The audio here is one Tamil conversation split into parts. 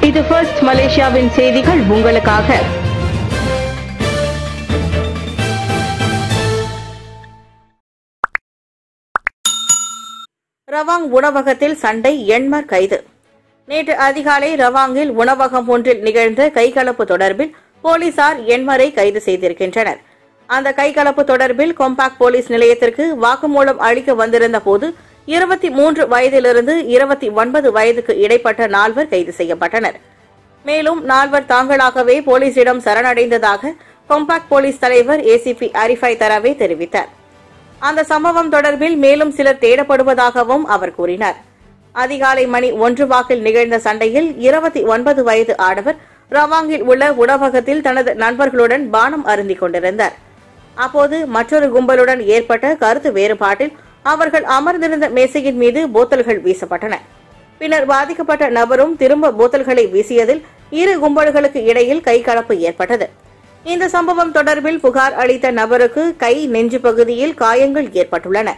இது ஃபர்ஸ்ட் மலேசியாவின் செய்திகள் உங்களுக்காக ரவாங் உணவகத்தில் சண்டை எண்மர் கைது நேற்று அதிகாலை ரவாங்கில் உணவகம் ஒன்றில் நிகழ்ந்த கைகலப்பு தொடர்பில் போலீசார் எண்மரை கைது செய்திருக்கின்றனர் அந்த கைகலப்பு தொடர்பில் கொம்பாக் போலீஸ் நிலையத்திற்கு வாக்குமூலம் அளிக்க வந்திருந்த போது இருபத்தி மூன்று வயதிலிருந்து இருபத்தி ஒன்பது வயதுக்கு இடைப்பட்ட நால்வர் கைது செய்யப்பட்டனர் மேலும் நால்வர் தாங்களாகவே போலீசிடம் சரணடைந்ததாக கொம்பாக் போலீஸ் தலைவர் ஏசிபி அரிஃபை தரவே தெரிவித்தார் அந்த சம்பவம் தொடர்பில் மேலும் சிலர் தேடப்படுவதாகவும் அவர் கூறினார் அதிகாலை மணி ஒன்று வாக்கில் நிகழ்ந்த சண்டையில் இருபத்தி ஒன்பது வயது ஆடவர் ரவாங்கில் உள்ள உணவகத்தில் தனது நண்பர்களுடன் பானம் அருந்திக் கொண்டிருந்தார் அப்போது மற்றொரு கும்பலுடன் ஏற்பட்ட கருத்து வேறுபாட்டில் அவர்கள் அமர்ந்திருந்த மேசையின் மீது போத்தல்கள் வீசப்பட்டன பின்னர் பாதிக்கப்பட்ட நபரும் திரும்ப போத்தல்களை வீசியதில் இரு கும்பல்களுக்கு இடையில் கைகலப்பு ஏற்பட்டது இந்த சம்பவம் தொடர்பில் புகார் அளித்த நபருக்கு கை நெஞ்சு பகுதியில் காயங்கள் ஏற்பட்டுள்ளன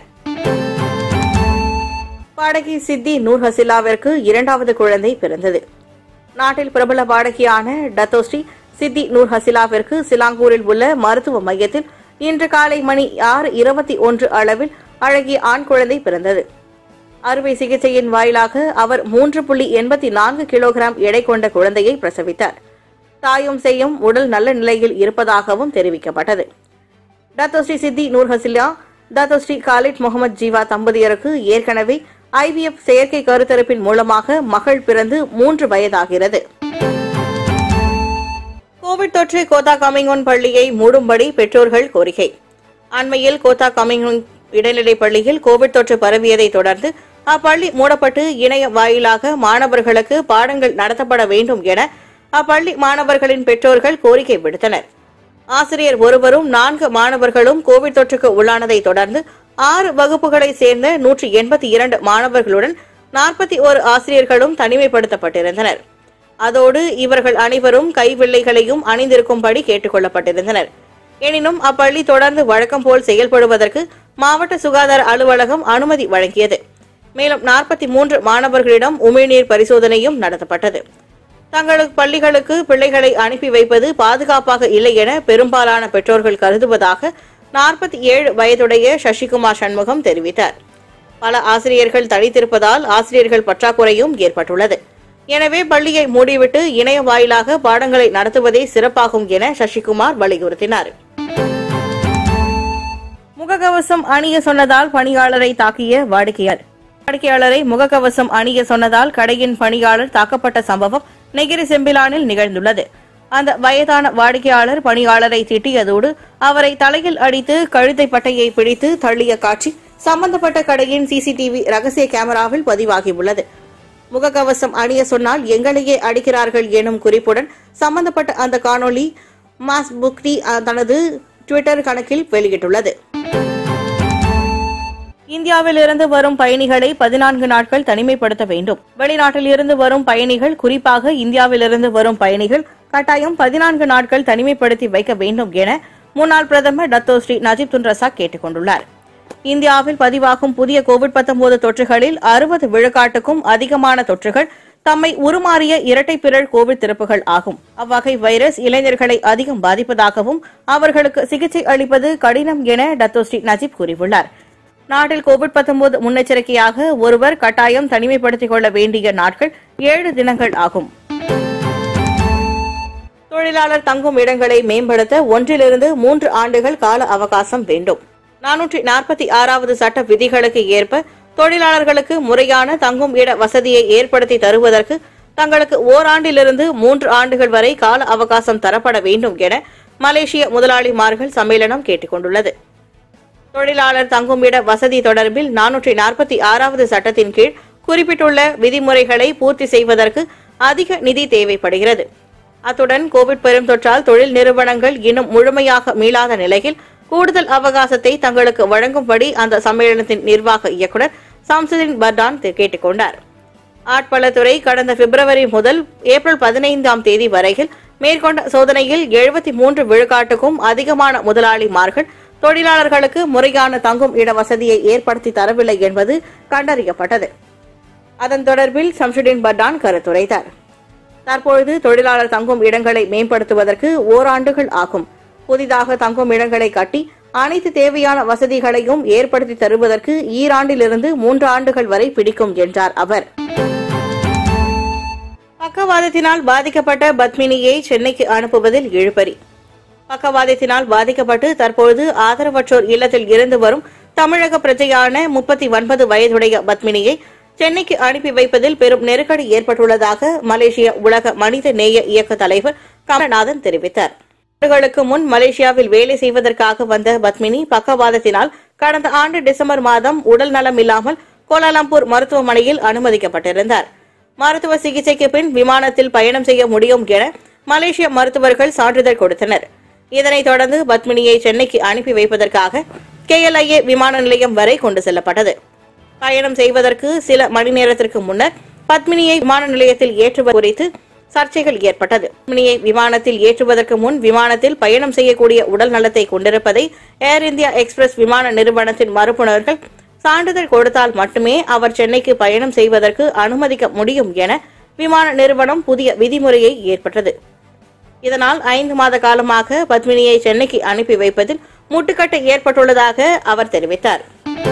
பாடகி சித்தி நூர் ஹசிலாவிற்கு இரண்டாவது குழந்தை பிறந்தது நாட்டில் பிரபல பாடகியான டத்தோஸ்ரீ சித்தி நூர் ஹசிலாவிற்கு சிலாங்கூரில் உள்ள மருத்துவ மையத்தில் இன்று காலை மணி ஆறு இருபத்தி ஒன்று அளவில் அழகிய ஆண் குழந்தை பிறந்தது அறுவை சிகிச்சையின் வாயிலாக அவர் மூன்று புள்ளி எண்பத்தி நான்கு கிலோகிராம் எடை கொண்ட குழந்தையை பிரசவித்தார் தாயும் செய்யும் உடல் நல்ல நிலையில் இருப்பதாகவும் தெரிவிக்கப்பட்டது Datuk Seri Siti Noor Hasila Datuk Seri Khalid Mohamed Jiwa தம்பதியருக்கு ஏற்கனவே ஐவிஎஃப் செயற்கை கருத்தரிப்பின் மூலமாக மகள் பிறந்து மூன்று வயதாகிறது கோவிட் தொற்று கோத்தா கமிங்கோன் பள்ளியை மூடும்படி பெற்றோர்கள் கோரிக்கை அண்மையில் கோத்தா கமிங்கோன் இடைநிலைப் பள்ளியில் கோவிட் தொற்று பரவியதை தொடர்ந்து அப்பள்ளி மூடப்பட்டு இணைய வாயிலாக மாணவர்களுக்கு பாடங்கள் நடத்தப்பட வேண்டும் என அப்பள்ளி மாணவர்களின் பெற்றோர்கள் கோரிக்கை விடுத்தனர் ஆசிரியர் ஒருவரும் நான்கு மாணவர்களும் கோவிட் தொற்றுக்கு உள்ளானதை தொடர்ந்து ஆறு வகுப்புகளை சேர்ந்த நூற்றி எண்பத்தி இரண்டு மாணவர்களுடன் நாற்பத்தி ஒரு ஆசிரியர்களும் தனிமைப்படுத்தப்பட்டிருந்தனர் அதோடு இவர்கள் அனைவரும் கைவில்லைகளையும் அணிந்திருக்கும்படி கேட்டுக் கொள்ளப்பட்டிருந்தனர் எனினும் அப்பள்ளி தொடர்ந்து வழக்கம் போல் செயல்படுவதற்கு மாவட்ட சுகாதார அலுவலகம் அனுமதி வழங்கியது மேலும் நாற்பத்தி மூன்று மாணவர்களிடம் உமிழ்நீர் பரிசோதனையும் நடத்தப்பட்டது தங்களது பள்ளிகளுக்கு பிள்ளைகளை அனுப்பி வைப்பது பாதுகாப்பாக இல்லை என பெரும்பாலான பெற்றோர்கள் கருதுவதாக நாற்பத்தி ஏழு வயதுடைய சசிகுமார் சண்முகம் தெரிவித்தார் பல ஆசிரியர்கள் தனித்திருப்பதால் ஆசிரியர்கள் பற்றாக்குறையும் ஏற்பட்டுள்ளது எனவே பள்ளியை மூடிவிட்டு இணைய வாயிலாக பாடங்களை நடத்துவதே சிறப்பாகும் என சசிகுமார் வலியுறுத்தினார் முகக்கவசம் அணிய சொன்னதால் பணியாளரை தாக்கிய வாடிக்கையாளர் வாடிக்கையாளரை முகக்கவசம் அணிய சொன்னதால் கடையின் பணியாளர் தாக்கப்பட்ட சம்பவம் நெகிரி செம்பிலானில் நிகழ்ந்துள்ளது அந்த வயதான வாடிக்கையாளர் பணியாளரை திட்டியதோடு அவரை தலையில் அடித்து கழுத்தை பட்டையை பிடித்து தள்ளிய காட்சி சம்பந்தப்பட்ட கடையின் சிசிடிவி ரகசிய கேமராவில் பதிவாகியுள்ளது முகக்கவசம் அணிய சொன்னால் எங்களையே அடிக்கிறார்கள் எனும் குறிப்புடன் சம்பந்தப்பட்ட அந்த காணொளி மாஸ் புக்டி அஹ், தனது ட்விட்டர் கணக்கில் வெளியிட்டுள்ளது இந்தியாவில் இருந்து வரும் பயணிகளை பதினான்கு நாட்கள் தனிமைப்படுத்த வேண்டும் வெளிநாட்டில் இருந்து வரும் பயணிகள் குறிப்பாக இந்தியாவிலிருந்து வரும் பயணிகள் கட்டாயம் பதினான்கு நாட்கள் தனிமைப்படுத்தி வைக்க வேண்டும் என முன்னாள் பிரதமர் டத்தோஸ்ரீ நஜீப் துன் ரசாக் கேட்டுக் கொண்டுள்ளார் இந்தியாவில் பதிவாகும் புதிய கோவிட் 19 தொற்றுகளில் அறுபது விழுக்காட்டுக்கும் அதிகமான தொற்றுகள் தம்மை உருமாறிய இரட்டை பிறழ் கோவிட் திறப்புகள் ஆகும் அவ்வகை வைரஸ் இளைஞர்களை அதிகம் பாதிப்பதாகவும் அவர்களுக்கு சிகிச்சை அளிப்பது கடினம் என டத்தோஸ்ரீ நஜீப் கூறியுள்ளார் நாட்டில் கோவிட் 19 முன்னெச்சரிக்கையாக ஒருவர் கட்டாயம் தனிமைப்படுத்திக் கொள்ள வேண்டிய நாட்கள் ஏழு தினங்கள் ஆகும் தொழிலாளர் தங்கும் இடங்களை மேம்படுத்த ஒன்றிலிருந்து மூன்று ஆண்டுகள் கால அவகாசம் வேண்டும் நானூற்றி நாற்பத்தி ஆறாவது சட்ட விதிகளுக்கு ஏற்ப தொழிலாளர்களுக்கு முறையான தங்கும் இட வசதியை ஏற்படுத்தி தருவதற்கு தங்களுக்கு ஓராண்டிலிருந்து மூன்று ஆண்டுகள் வரை கால அவகாசம் தரப்பட வேண்டும் என மலேசிய முதலாளிமார்கள் சம்மேளனம் கேட்டுக் கொண்டுள்ளது தொழிலாளர் தங்குமிட வசதி தொடர்பில் நானூற்றி நாற்பத்தி ஆறாவது சட்டத்தின் கீழ் குறிப்பிட்டுள்ள விதிமுறைகளை பூர்த்தி செய்வதற்கு அதிக நிதி தேவைப்படுகிறது அத்துடன் கோவிட் பெருந்தொற்றால் தொழில் நிறுவனங்கள் இன்னும் முழுமையாக மீளாத நிலையில் கூடுதல் அவகாசத்தை தங்களுக்கு வழங்கும்படி அந்த சம்மேளனத்தின் நிர்வாக இயக்குநர் சம்சுதீன் பர்டான் கேட்டுக் கொண்டார் ஆட்பலத்துறை கடந்த பிப்ரவரி முதல் ஏப்ரல் பதினைந்தாம் தேதி வரையில் மேற்கொண்ட சோதனையில் எழுபத்தி மூன்று விழுக்காட்டுக்கும் அதிகமான முதலாளிமார்கள் தொழிலாளர்களுக்கு முறையான தங்கும் இட வசதியை ஏற்படுத்தி தரவில்லை என்பது கண்டறியப்பட்டது அதன் தொடர்பில் சம்சுதீன் பர்டான் கருத்துரைத்தார் தற்பொழுது தொழிலாளர் தங்கும் இடங்களை மேம்படுத்துவதற்கு ஓராண்டுகள் ஆகும் புதிதாக தங்கும் இடங்களை கட்டி அனைத்து தேவையான வசதிகளையும் ஏற்படுத்தி தருவதற்கு ஈராண்டிலிருந்து மூன்று ஆண்டுகள் வரை பிடிக்கும் என்றார் அவர் பக்கவாதத்தினால் பாதிக்கப்பட்ட பத்மினியை சென்னைக்கு அனுப்புவதில் இழுபறி பக்கவாதத்தினால் பாதிக்கப்பட்டு தற்பொழுது ஆதரவற்றோர் இல்லத்தில் இருந்து வரும் தமிழக பிரஜையான முப்பத்தி ஒன்பது வயதுடைய பத்மினியை சென்னைக்கு அனுப்பி வைப்பதில் பெரும் நெருக்கடி ஏற்பட்டுள்ளதாக மலேசிய உலக மனித நேய இயக்க தலைவர் கமலநாதன் தெரிவித்தார் ஆண்டுகளுக்கு முன் மலேசியாவில் வேலை செய்வதற்காக வந்த பத்மினி பக்கவாதத்தினால் கடந்த ஆண்டு டிசம்பர் மாதம் உடல் நலம் இல்லாமல் கோலாலம்பூர் மருத்துவமனையில் அனுமதிக்கப்பட்டிருந்தார் மருத்துவ சிகிச்சைக்கு பின் விமானத்தில் பயணம் செய்ய முடியும் என மலேசிய மருத்துவர்கள் சான்றிதழ் கொடுத்தனர் இதனைத் தொடர்ந்து பத்மினியை சென்னைக்கு அனுப்பி வைப்பதற்காக கேஎல்ஐஏ விமான நிலையம் வரை கொண்டு செல்லப்பட்டது பயணம் செய்வதற்கு சில மணி நேரத்திற்கு முன்னர் பத்மினியை விமான நிலையத்தில் ஏற்றுவது குறித்து சர்ச்சைகள் ஏற்பட்டது பத்மினியை விமானத்தில் ஏற்றுவதற்கு முன் விமானத்தில் பயணம் செய்யக்கூடிய உடல் நலத்தை கொண்டிருப்பதை ஏர் இந்தியா எக்ஸ்பிரஸ் விமான நிறுவனத்தின் மறுப்புணர்கள் சான்றிதழ் கொடுத்தால் மட்டுமே அவர் சென்னைக்கு பயணம் செய்வதற்கு அனுமதிக்க முடியும் என விமான நிறுவனம் புதிய விதிமுறையை ஏற்பட்டது இதனால் ஐந்து மாத காலமாக பத்மினியை சென்னைக்கு அனுப்பி வைப்பதில் முட்டுக்கட்டை ஏற்பட்டுள்ளதாக அவர் தெரிவித்தார்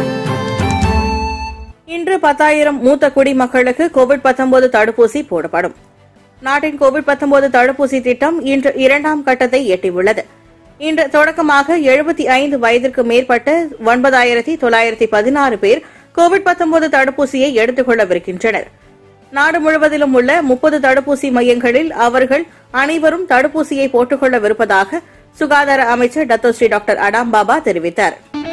இன்று பத்தாயிரம் மூத்த குடிமக்களுக்கு கோவிட் 19 தடுப்பூசி போடப்படும் நாட்டின் கோவிட் 19 தடுப்பூசி திட்டம் இன்று இரண்டாம் கட்டத்தை எட்டியுள்ளது இன்று தொடக்கமாக எழுபத்தி ஐந்து வயதிற்கு மேற்பட்ட ஒன்பதாயிரத்தி தொள்ளாயிரத்தி பதினாறு பேர் கோவிட் 19 தடுப்பூசியை எடுத்துக் கொள்ளவிருக்கின்றனர் நாடு முழுவதிலும் உள்ள முப்பது தடுப்பூசி மையங்களில் அவர்கள் அனைவரும் தடுப்பூசியை போட்டுக்கொள்ளவிருப்பதாக சுகாதார அமைச்சர் டத்தோஸ்ரீ டாக்டர் அடாம் பாபா தெரிவித்தார்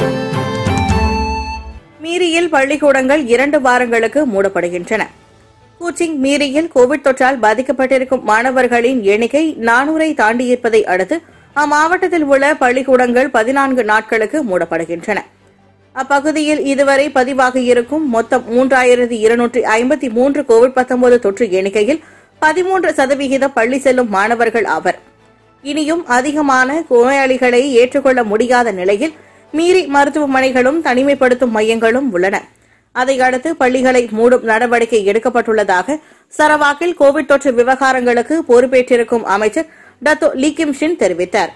மீரியில் பள்ளிக்கூடங்கள் இரண்டு வாரங்களுக்கு மூடப்படுகின்றன கூச்சிங் மீரியில் கோவிட் தொற்றால் பாதிக்கப்பட்டிருக்கும் மாணவர்களின் எண்ணிக்கை நானூரை தாண்டியிருப்பதை அடுத்து அம்மாவட்டத்தில் உள்ள பள்ளிக்கூடங்கள் பதினான்கு நாட்களுக்கு மூடப்படுகின்றன அப்பகுதியில் இதுவரை பதிவாகியிருக்கும் மொத்தம் மூன்றாயிரத்தி இருநூற்றி ஐம்பத்தி மூன்று கோவிட் 19 தொற்று எண்ணிக்கையில் பதிமூன்று சதவிகித பள்ளி செல்லும் மாணவர்கள் ஆவர் இனியும் அதிகமான நோயாளிகளை ஏற்றுக்கொள்ள முடியாத நிலையில் மீறி மருத்துவமனைகளும் தனிமைப்படுத்தும் மையங்களும் உள்ளன அதையடுத்து பள்ளிகளை மூடும் நடவடிக்கை எடுக்கப்பட்டுள்ளதாக சரவாக்கில் கோவிட் தொற்று விவகாரங்களுக்கு பொறுப்பேற்றிருக்கும் அமைச்சர் டத்தோ லீகிம் ஷின் தெரிவித்தார்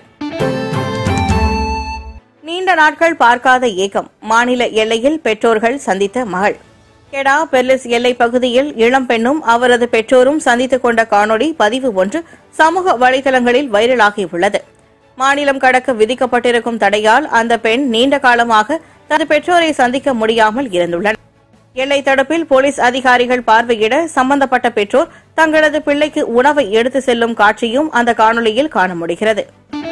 நீண்ட நாட்கள் பார்க்காத ஏக்கம் மாநில எல்லையில் பெற்றோர்கள் சந்தித்த மகள் கெடா பெர்லிஸ் எல்லை பகுதியில் இளம் பெண்ணும் அவரது பெற்றோரும் சந்தித்துக் கொண்ட காணொளி பதிவு ஒன்று சமூக வலைதளங்களில் வைரலாகியுள்ளது மாநிலம் கடக்க விதிக்கப்பட்டிருக்கும் தடையால் அந்த பெண் நீண்ட காலமாக தனது பெற்றோரை சந்திக்க முடியாமல் இருந்துள்ளனர் எல்லை தடுப்பில் போலீஸ் அதிகாரிகள் பார்வையிட சம்பந்தப்பட்ட பெற்றோர் தங்களது பிள்ளைக்கு உணவை எடுத்து செல்லும் காட்சியும் அந்த காணொளியில் காண முடிகிறது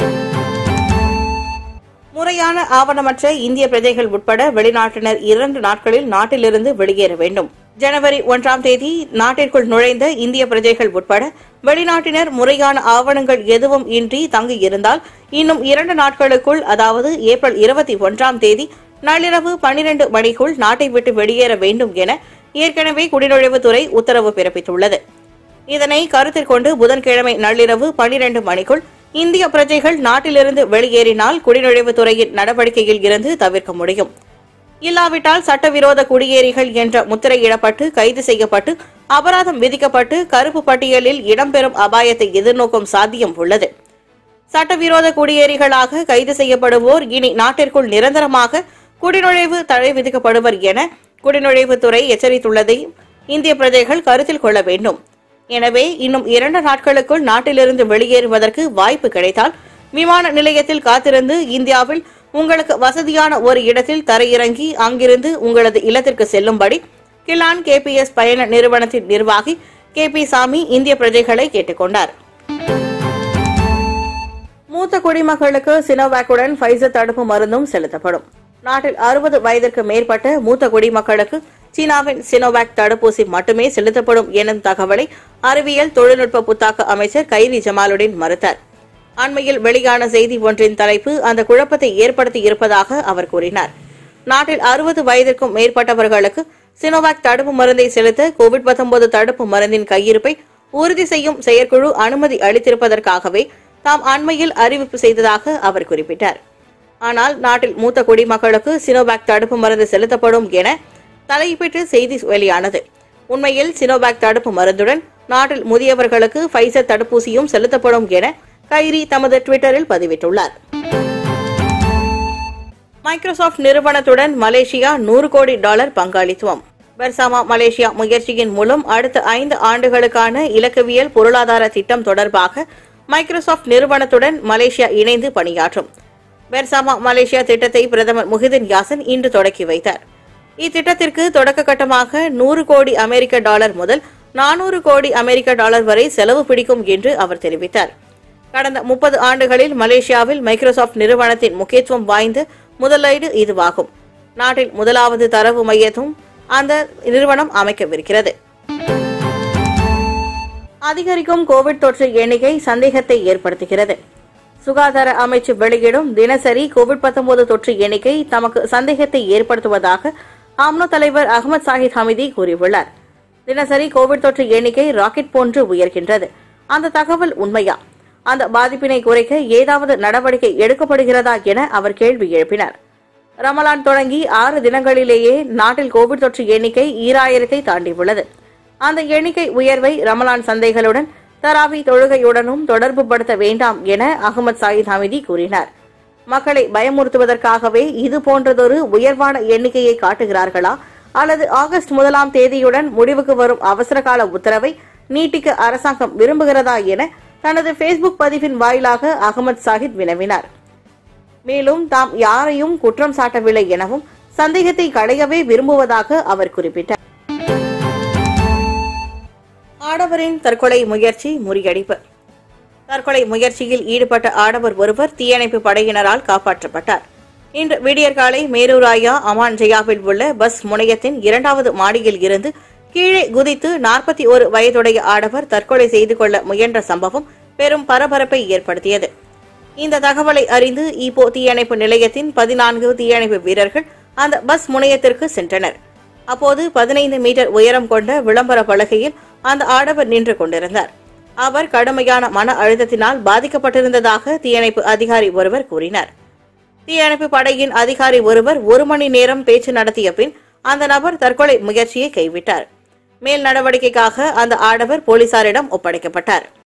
முறையான ஆவணமற்ற இந்திய பிரஜைகள் உட்பட வெளிநாட்டினர் இரண்டு நாட்களில் நாட்டிலிருந்து வெளியேற வேண்டும் ஜனவரி ஒன்றாம் தேதி நாட்டிற்குள் நுழைந்த இந்திய பிரஜைகள் உட்பட வெளிநாட்டினர் முறையான ஆவணங்கள் எதுவும் இன்றி தங்கியிருந்தால் இன்னும் இரண்டு நாட்களுக்குள் அதாவது ஏப்ரல் இருபத்தி ஒன்றாம் தேதி நள்ளிரவு பனிரெண்டு மணிக்குள் நாட்டை விட்டு வெளியேற வேண்டும் என ஏற்கனவே குடிநுழைவுத்துறை உத்தரவு பிறப்பித்துள்ளது இதனை கருத்தில் கொண்டு புதன்கிழமை நள்ளிரவு பனிரெண்டு மணிக்குள் இந்திய பிரஜைகள் நாட்டிலிருந்து வெளியேறினால் குடிநுழைவுத்துறையின் நடவடிக்கையில் இருந்து தவிர்க்க முடியும் இல்லாவிட்டால் சட்டவிரோத குடியேறிகள் என்ற முத்திரையிடப்பட்டு கைது செய்யப்பட்டு அபராதம் விதிக்கப்பட்டு கருப்பு பட்டியலில் இடம்பெறும் அபாயத்தை எதிர்நோக்கும் சாத்தியம் உள்ளது சட்டவிரோத குடியேறிகளாக கைது செய்யப்படுவோர் இனி நாட்டிற்குள் நிரந்தரமாக குடிநுழைவு தடை விதிக்கப்படுவர் என குடிநுழைவுத்துறை எச்சரித்துள்ளதை இந்திய பிரஜைகள் கருத்தில் கொள்ள வேண்டும் எனவே இன்னும் இரண்டு நாட்களுக்குள் நாட்டிலிருந்து வெளியேறுவதற்கு வாய்ப்பு கிடைத்தால் விமான நிலையத்தில் காத்திருந்து இந்தியாவில் உங்களுக்கு வசதியான ஒரு இடத்தில் தரையிறங்கி அங்கிருந்து உங்களது இல்லத்திற்கு செல்லும்படி கிலான் கேபிஎஸ் பயண நிறுவனத்தின் நிர்வாகி கே பி சாமி இந்திய பிரஜைகளை கேட்டுக்கொண்டார் மூத்த குடிமக்களுக்கு சினோவாக்குடன் ஃபைசர் தடுப்பு மருந்தும் செலுத்தப்படும் நாட்டில் அறுபது வயதிற்கு மேற்பட்ட மூத்த குடிமக்களுக்கு சீனாவின் சினோவாக் தடுப்பூசி மட்டுமே செலுத்தப்படும் எனும் தகவலை அறிவியல் தொழில்நுட்ப புத்தாக்க அமைச்சர் கைரி ஜமாலுடன் மறுத்தார் அண்மையில் வெளியான செய்தி ஒன்றின் தலைப்பு அந்த குழப்பத்தை ஏற்படுத்தி இருப்பதாக அவர் கூறினார் நாட்டில் அறுபது வயதிற்கும் மேற்பட்டவர்களுக்கு சினோவாக் தடுப்பு மருந்தை செலுத்த கோவிட் 19 தடுப்பு மருந்தின் கையிருப்பை உறுதி செய்யும் செயற்குழு அனுமதி அளித்திருப்பதற்காகவே தாம் அண்மையில் அறிவிப்பு செய்ததாக அவர் குறிப்பிட்டார் ஆனால் நாட்டில் மூத்த குடிமக்களுக்கு சினோவாக் தடுப்பு மருந்து செலுத்தப்படும் என தலைப்பிட்டு செய்தி வெளியானது உண்மையில் சினோவாக் தடுப்பு மருந்துடன் நாட்டில் முதியவர்களுக்கு ஃபைசர் தடுப்பூசியும் செலுத்தப்படும் என கைரி தமது ட்விட்டரில் பதிவிட்டுள்ளார் மைக்ரோசாஃப்ட் நிறுவனத்துடன் மலேசியா நூறு கோடி டாலர் பங்காளித்துவம் பெர்சாமா மலேசியா முயற்சியின் மூலம் அடுத்த ஐந்து ஆண்டுகளுக்கான இலக்கவியல் பொருளாதார திட்டம் தொடர்பாக மைக்ரோசாஃப்ட் நிறுவனத்துடன் மலேசியா இணைந்து பணியாற்றும் பெர்சாமா மலேசியா திட்டத்தை பிரதமர் முஹிதின் யாசின் இன்று தொடக்கி வைத்தார் இத்திட்டத்திற்கு தொடக்க கட்டமாக நூறு கோடி அமெரிக்க டாலர் முதல் நானூறு கோடி அமெரிக்க டாலர் வரை செலவு பிடிக்கும் என்று அவர் தெரிவித்தார் கடந்த முப்பது ஆண்டுகளில் மலேசியாவில் மைக்ரோசாஃப்ட் நிறுவனத்தின் முக்கியத்துவம் வாய்ந்த முதலீடு இதுவாகும் நாட்டில் முதலாவது தரவு மையத்தும் அந்த நிறுவனம் அமைக்கவிருக்கிறது அதிகரிக்கும் கோவிட் தொற்று எண்ணிக்கை சந்தேகத்தை ஏற்படுத்துகிறது சுகாதார அமைச்சு வெளியிடும் தினசரி கோவிட் 19 தொற்று எண்ணிக்கை தமக்கு சந்தேகத்தை ஏற்படுத்துவதாக ஆம்னோ தலைவர் அகமது சாஹித் ஹமிதி கூறியுள்ளார் தினசரி கோவிட் தொற்று எண்ணிக்கை ராக்கெட் போன்று உயர்கின்றது அந்த தகவல் உண்மையா அந்த பாதிப்பினை குறைக்க ஏதாவது நடவடிக்கை எடுக்கப்படுகிறதா என அவர் கேள்வி எழுப்பினார் ரமலான் தொடங்கி ஆறு தினங்களிலேயே நாட்டில் கோவிட் தொற்று எண்ணிக்கை ஈராயிரத்தை தாண்டியுள்ளது அந்த எண்ணிக்கை உயர்வை ரமலான் சந்தைகளுடன் தராவி தொழுகையுடனும் தொடர்பு படுத்த வேண்டாம் என அகமது சாயித் ஹமிதி கூறினார் மக்களை பயமுறுத்துவதற்காகவே இது போன்றதொரு உயர்வான எண்ணிக்கையை காட்டுகிறார்களா அல்லது ஆகஸ்ட் முதலாம் தேதியுடன் முடிவுக்கு வரும் அவசரகால உத்தரவை நீட்டிக்க அரசாங்கம் விரும்புகிறதா என தனது ஃபேஸ்புக் பதிவின் வாயிலாக அகமது சாஹித் வினவினார் மேலும் தாம் யாரையும் குற்றம் சாட்டவில்லை எனவும் சந்தேகத்தை களையவே விரும்புவதாக அவர் குறிப்பிட்டார் ஆடவரின் தற்கொலை முயற்சி முறியடிப்பு தற்கொலை முயற்சியில் ஈடுபட்ட ஆடவர் ஒருவர் தீயணைப்பு படையினரால் காப்பாற்றப்பட்டார் இன்று விடியற்காலை மேரூராயா அமான் ஜெயாவில் உள்ள பஸ் முனையத்தின் இரண்டாவது மாடியில் இருந்து கீழே குதித்து நாற்பத்தி ஒரு வயதுடைய ஆடவர் தற்கொலை செய்து கொள்ள முயன்ற சம்பவம் பெரும் பரபரப்பை ஏற்படுத்தியது இந்த தகவலை அறிந்து ஈப்போ தீயணைப்பு நிலையத்தின் பதினான்கு தீயணைப்பு வீரர்கள் அந்த பஸ் முனையத்திற்கு சென்றனர் அப்போது பதினைந்து மீட்டர் உயரம் கொண்ட விளம்பர பலகையில் அந்த ஆடவர் நின்று கொண்டிருந்தார் அவர் கடுமையான மன அழுத்தத்தினால் பாதிக்கப்பட்டிருந்ததாக தீயணைப்பு அதிகாரி ஒருவர் கூறினார் தீயணைப்பு படையின் அதிகாரி ஒருவர் ஒரு மணி நேரம் பேச்சு நடத்திய பின் அந்த நபர் தற்கொலை முயற்சியை கைவிட்டார் மேல் நடவடிக்கைக்காக அந்த ஆடவர் போலீசாரிடம் ஒப்படைக்கப்பட்டார்